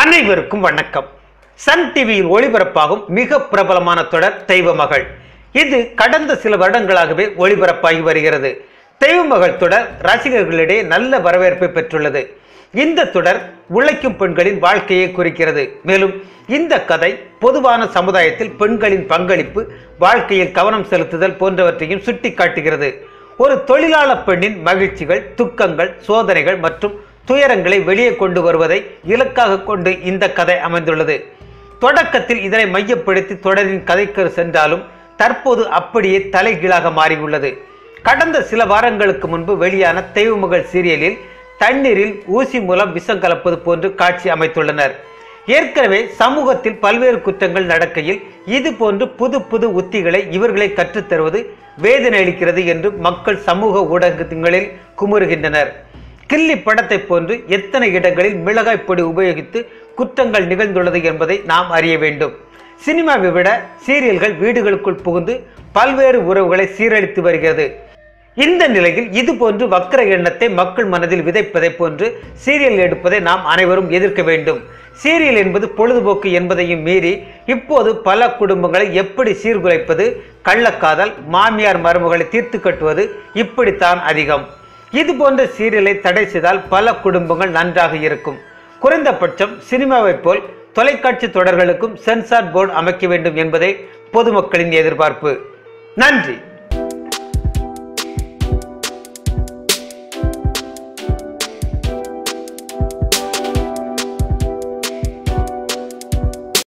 அனைவருக்கும் வணக்கம் சன் டிவியில் ஒளிபரப்பாகும் மிக பிரபலமான தொடர் தெய்வ மகள் இது கடந்த சில வருடங்களாகவே ஒளிபரப்பாகி வருகிறது தெய்வ மகள் தொடர் ரசிகர்களிடையே நல்ல வரவேற்பை பெற்றுள்ளது இந்த தொடர் உழைக்கும் பெண்களின் வாழ்க்கையை குறிக்கிறது மேலும் இந்த கதை பொதுவான சமுதாயத்தில் பெண்களின் பங்களிப்பு வாழ்க்கையில் கவனம் செலுத்துதல் போன்றவற்றையும் சுட்டிக்காட்டுகிறது ஒரு தொழிலாளர் பெண்ணின் மகிழ்ச்சிகள் துக்கங்கள் சோதனைகள் மற்றும் துயரங்களை வெளியே கொண்டு வருவதை இலக்காக கொண்டு இந்த கதை அமைந்துள்ளது தொடக்கத்தில் இதனை மையப்படுத்தி தொடரின் கதைக்கு சென்றாலும் தற்போது அப்படியே தலைகீழாக மாறியுள்ளது கடந்த சில வாரங்களுக்கு முன்பு வெளியான தெய்வமகள் சீரியலில் தண்ணீரில் ஊசி மூலம் விஷம் கலப்பது போன்று காட்சி அமைத்துள்ளனர் ஏற்கனவே சமூகத்தில் பல்வேறு குற்றங்கள் நடக்கையில் இது போன்று புது புது உத்திகளை இவர்களை கற்றுத்தருவது வேதனை அளிக்கிறது என்று மக்கள் சமூக ஊடகங்களில் குமுறுகின்றனர் கில்லி படத்தை போன்று எத்தனை இடங்களில் மிளகாய் பொடி உபயோகித்து குற்றங்கள் நிகழ்ந்துள்ளது என்பதை நாம் அறிய வேண்டும் சினிமாவை விட சீரியல்கள் வீடுகளுக்குள் புகுந்து பல்வேறு உறவுகளை சீரழித்து வருகிறது இந்த நிலையில் இது போன்று வக்கர எண்ணத்தை மக்கள் மனதில் விதைப்பதை போன்று சீரியல் எடுப்பதை நாம் அனைவரும் எதிர்க்க வேண்டும் சீரியல் என்பது பொழுதுபோக்கு என்பதையும் மீறி இப்போது பல குடும்பங்களை எப்படி சீர்குலைப்பது கள்ளக்காதல் மாமியார் மருமகளை தீர்த்து கட்டுவது இப்படித்தான் அதிகம் இது போன்ற சீரியலை தடை செய்தால் பல குடும்பங்கள் நன்றாக இருக்கும் குறைந்தபட்சம் சினிமாவைப் போல் தொலைக்காட்சி தொடர்களுக்கும் சென்சார் போர்டு அமைக்க வேண்டும் என்பதே பொதுமக்களின் எதிர்பார்ப்பு நன்றி